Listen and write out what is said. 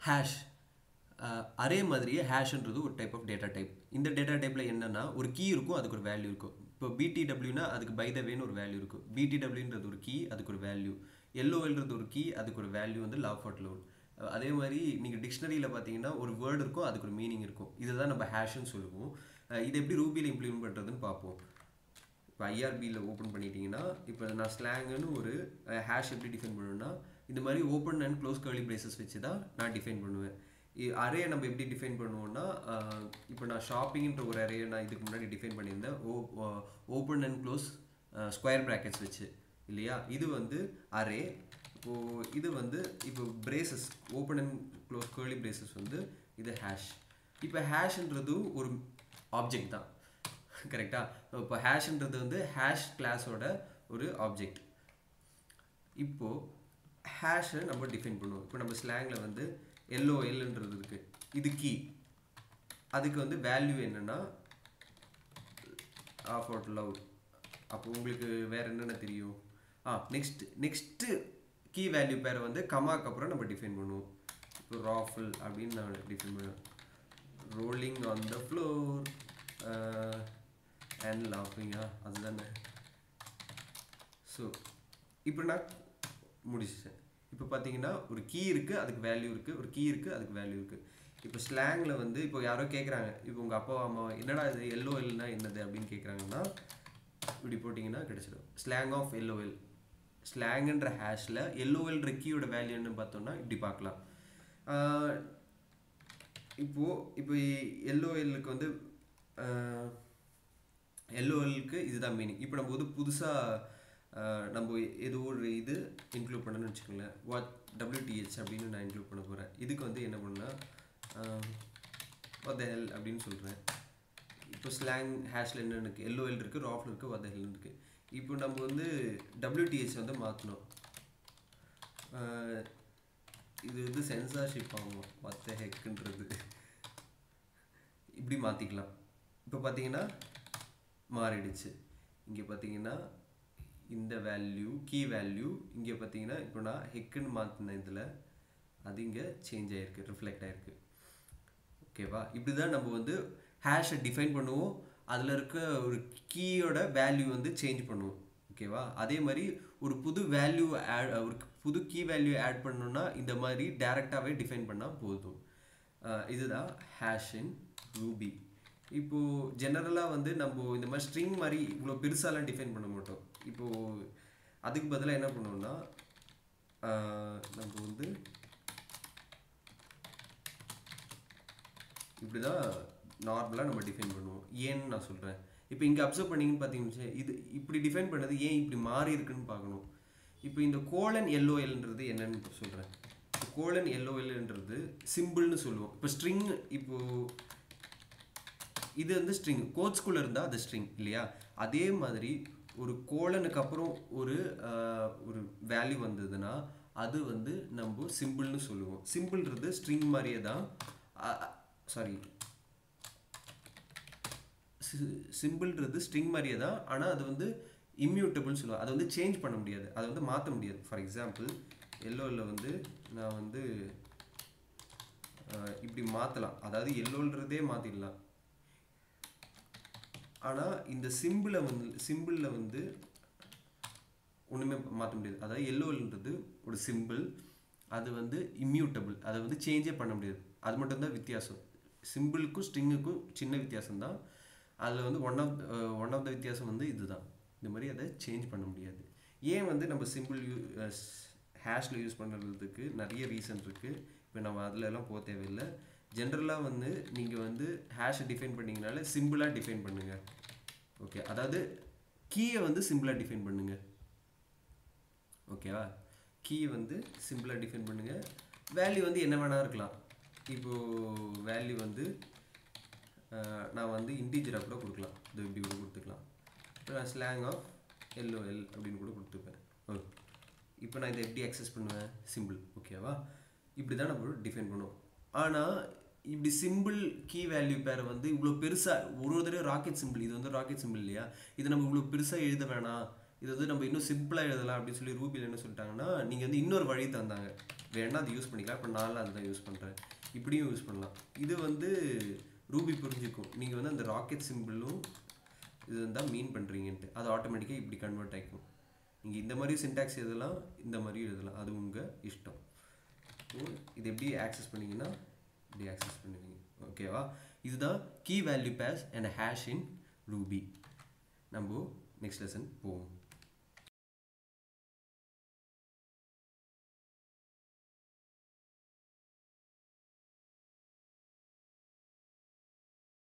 hash array மாதிரியே ஹேஷ்ன்றது ஒரு டைப் ஆஃப் டேட்டா டைப் இந்த டேட்டா டைப்பில் என்னன்னா ஒரு கீ இருக்கும் அதுக்கு ஒரு வேல்யூ இருக்கும் இப்போ பிடிடபிள்யூனா அதுக்கு பை த வேன்னு ஒரு வேல்யூ இருக்கும் பிடிடபிள்யூன்றது ஒரு கீ அதுக்கு ஒரு வேல்யூ எல்ஓஎல்ன்றது ஒரு கீ அதுக்கு ஒரு வேல்யூ வந்து லவ் ஃபாட் லோட் அதே மாதிரி நீங்கள் டிக்ஷனரியில் பார்த்தீங்கன்னா ஒரு வேர்டு இருக்கும் அதுக்கு ஒரு மீனிங் இருக்கும் இதுதான் நம்ம ஹேஷ்னு சொல்லுவோம் அஹ் இது எப்படி ரூபியில் இம்ப்ளிமெண்ட் பண்ணுறதுன்னு பார்ப்போம் இப்போ ஐஆர்பியில் ஓப்பன் பண்ணிட்டீங்கன்னா இப்போ நான் ஸ்லாங்குன்னு ஒரு ஹேஷ் எப்படி டிஃபைன் பண்ணுவேன்னா இந்த மாதிரி open and close curly braces வச்சு தான் நான் டிஃபைன் பண்ணுவேன் அரே நம்ம எப்படி டிஃபைன் பண்ணுவோம்னா அஹ், இப்போ நான் ஷாப்பிங்ன்ற ஒரு அரேயை நான் இதுக்கு முன்னாடி டிஃபைன் பண்ணியிருந்தேன் ஓ open and close square brackets வச்சு இல்லையா இது வந்து அரே இப்போது இது வந்து இப்போ braces open and close curly braces வந்து இது ஹேஷ் இப்போ ஹேஷ்ன்றது ஒரு ஆப்ஜெக்ட் தான் கரெக்டாக இப்போ ஹேஷ்ன்றது வந்து ஹேஷ் கிளாஸோட ஒரு ஆப்ஜெக்ட் இப்போது ஹேஷை நம்ம டிஃபைன் பண்ணுவோம் இப்போ நம்ம ஸ்லாங்கில் வந்து எல்லோ எல்லுன்றது இருக்குது இது கீ அதுக்கு வந்து வேல்யூ என்னென்னா ஆஃப் அவுட் லவ் அப்போ உங்களுக்கு வேறு என்னென்ன தெரியும் ஆ நெக்ஸ்ட் நெக்ஸ்ட்டு கீ வேல்யூ பேரை வந்து கமாக்கு அப்புறம் நம்ம டிஃபைன் பண்ணுவோம் இப்போ ராஃபிள் அப்படின்னு நான் டிஃபைன் பண்ணுவேன் rolling on the floor and லாஃபிங்கா அதுதானே ஸோ இப்போ நான் முடிச்சிட்டேன் இப்போ பார்த்தீங்கன்னா ஒரு கீ இருக்குது அதுக்கு வேல்யூ இருக்குது ஒரு கீ இருக்குது அதுக்கு வேல்யூ இருக்குது இப்போ ஸ்லாங்கில் வந்து இப்போ யாரோ கேட்குறாங்க இப்போ உங்கள் அப்பா அம்மா என்னடா இது எல்லோ எல்னா என்னது அப்படின்னு கேட்குறாங்கன்னா இப்படி போட்டிங்கன்னா கிடைச்சிடும் ஸ்லாங் ஆஃப் எல்ஓஎல் ஸ்லாங்குன்ற ஹேஷில் எல்ஓஎல்ன்ற கீயோட வேல்யூ என்ன பார்த்தோம்னா இப்படி பார்க்கலாம் ஆஹ் இப்போது இப்போ எல்ஓஎல்லுக்கு வந்து எல்ஓஎல்க்கு இதுதான் மீனிங் இப்போ நம்ம வந்து புதுசாக நம்ம ஏதோ ஒரு இது இன்க்ளூட் பண்ணணும்னு வச்சுக்கோங்களேன் வாட் டபிள்யூடிஹெச் அப்படின்னு நான் இன்க்ளூட் பண்ண போகிறேன் இதுக்கு வந்து என்ன பண்ணா வாட் த ஹெல் அப்படின்னு சொல்கிறேன் இப்போ ஸ்லாங் ஹேஷில் என்ன இருக்குது எல்ஓஎல் இருக்குது ராஃபில் இருக்குது வாட் த ஹெல் இருக்குது இப்போ நம்ம வந்து டபிள்யூடிஹெச் வந்து மாற்றணும் இது வந்து சென்சார்ஷிப் ஆகும் மற்ற ஹெக்குன்றது இப்படி மாற்றிக்கலாம் இப்போ பார்த்தீங்கன்னா மாறிடுச்சு இங்கே பார்த்தீங்கன்னா இந்த வேல்யூ கீ வேல்யூ இங்கே பார்த்தீங்கன்னா இப்போ நான் ஹெக்குன்னு மாற்றின இதில் அது இங்கே சேஞ்ச் ஆகிருக்கு ரிஃப்ளெக்ட் ஆகிருக்கு ஓகேவா இப்படி தான் நம்ம வந்து ஹேஷை டிஃபைன் பண்ணுவோம் அதில் இருக்க ஒரு கீயோட வேல்யூ வந்து சேஞ்ச் பண்ணுவோம் ஓகேவா அதே மாதிரி ஒரு புது வேல்யூ ஆட் ஒரு புது கீ வேல்யூ ஆட் பண்ணணும்னா இந்த மாதிரி டேரெக்டாகவே டிஃபைன் பண்ணால் போதும் அஹ் இதுதான் ஹேஷ் இன் ரூபி இப்போது ஜெனரலாக வந்து நம்ம இந்த மாதிரி ஸ்ட்ரிங் மாதிரி இவ்வளோ பெருசாலாம் டிஃபைன் பண்ண மாட்டோம் இப்போது அதுக்கு பதிலாக என்ன பண்ணுவோம்னா அஹ் நம்ம வந்து இப்படி தான் நார்மலாக நம்ம டிஃபைன் பண்ணுவோம் ஏன்னு நான் சொல்கிறேன் இப்போ இங்கே அப்சர்வ் பண்ணிங்கன்னு பார்த்தீங்கன்னா இது இப்படி டிஃபைன் பண்ணது ஏன் இப்படி மாறி இருக்குன்னு பார்க்கணும் இப்போ இந்த கோலன் எல்ஓஎல்ன்றது என்னன்னு சொல்கிறேன் கோலன் எல்ஓஎல்ன்றது சிம்பிள்னு சொல்லுவோம் இப்போ ஸ்ட்ரிங் இப்போது இது வந்து ஸ்ட்ரிங் கோட்ஸ்குள்ளே இருந்தால் அது ஸ்ட்ரிங் இல்லையா அதே மாதிரி ஒரு கோலனுக்கு அப்புறம் ஒரு ஆஹ், ஒரு வேல்யூ வந்ததுன்னா அது வந்து நம்ம சிம்பிள்னு சொல்லுவோம் சிம்பிள்ன்றது ஸ்ட்ரிங் மாதிரியே தான் சாரி சிம்பிள்ன்றது ஸ்ட்ரிங் மாதிரியே தான் ஆனால் அது வந்து இம்யூட்டபிள்னு சொல்லுவோம் அதை வந்து சேஞ்ச் பண்ண முடியாது அதை வந்து மாற்ற முடியாது ஃபார் எக்ஸாம்பிள் எல்லோவில் வந்து நான் வந்து ஆஹ், இப்படி மாற்றலாம் அதாவது எல்லோன்றதே மாற்றிடலாம் ஆனால் இந்த சிம்பிளை வந்து சிம்பிளில் வந்து ஒன்றுமே மாற்ற முடியாது அதாவது எல்லோன்றது ஒரு சிம்பிள் அது வந்து இம்யூட்டபிள் அதை வந்து சேஞ்சே பண்ண முடியாது அது மட்டும்தான் வித்தியாசம் சிம்பிளுக்கும் ஸ்ட்ரிங்குக்கும் சின்ன வித்தியாசம் தான் அதில் வந்து one of one of the வித்தியாசம் வந்து இதுதான் இந்த மாதிரி அதை சேஞ்ச் பண்ண முடியாது ஏன் வந்து நம்ம சிம்பிள் யூ ஹேஷில் யூஸ் பண்ணுறதுக்கு நிறைய ரீசன் இருக்குது இப்போ நம்ம அதுல எல்லாம் போக தேவையில்லை ஜென்ரலாக வந்து நீங்கள் வந்து ஹேஷை டிஃபைன் பண்ணீங்கனால சிம்பிளாக டிஃபைன் பண்ணுங்கள் ஓகே அதாவது கீயை வந்து சிம்பிளாக டிஃபைன் பண்ணுங்கள் ஓகேவா கீ வந்து சிம்பிளாக டிஃபைன் பண்ணுங்கள் வேல்யூ வந்து என்ன வேணா இருக்கலாம் இப்போது வேல்யூ வந்து அஹ், நான் வந்து இன்டீஜராக கூட கொடுக்கலாம் இது இப்படி கூட கொடுத்துக்கலாம் இப்போ நான் ஸ்லாங் ஆஃப் எல்ஓஎல் அப்படின்னு கூட கொடுத்துப்பேன் ஓகே இப்போ நான் இதை எப்படி அக்சஸ் பண்ணுவேன் சிம்பிள் ஓகேவா இப்படி தான் நம்ம டிஃபைன் பண்ணுவோம் ஆனால் இப்படி சிம்பிள் கீ வேல்யூ பேரை வந்து இவ்வளோ பெருசாக ஒரு ஒரு தடவை ராக்கெட் சிம்பிள் இது வந்து ராக்கெட் சிம்பிள் இல்லையா இது நம்ம இவ்வளோ பெருசாக எழுத வேணாம் இது வந்து நம்ம இன்னும் சிம்பிளாக எழுதலாம் அப்படின்னு சொல்லி ரூபியில் என்ன சொல்லிட்டாங்கன்னா நீங்கள் வந்து இன்னொரு வழி தந்தாங்க வேணா அது யூஸ் பண்ணிக்கலாம் இப்போ நான்லாம் அதுதான் யூஸ் பண்ணுறேன் இப்படியும் யூஸ் பண்ணலாம் இது வந்து ரூபி புரிஞ்சுக்கும் நீங்கள் வந்து அந்த ராக்கெட் சிம்பிளும் இது தான் மீன் பண்ணுறீங்கன்ட்டு அது ஆட்டோமேட்டிக்காக இப்படி கன்வெர்ட் ஆகிக்கும் நீங்கள் இந்த மாதிரி சின்டாக்ஸ் எழுதலாம் இந்த மாதிரி எழுதலாம் அது உங்கள் இஷ்டம் ஸோ இது எப்படி ஆக்சஸ் பண்ணீங்கன்னா இப்படி ஆக்சஸ் பண்ணுவீங்க ஓகேவா இதுதான் key value pairs and hash in Ruby நம்ம நெக்ஸ்ட் லெசன் போவோம்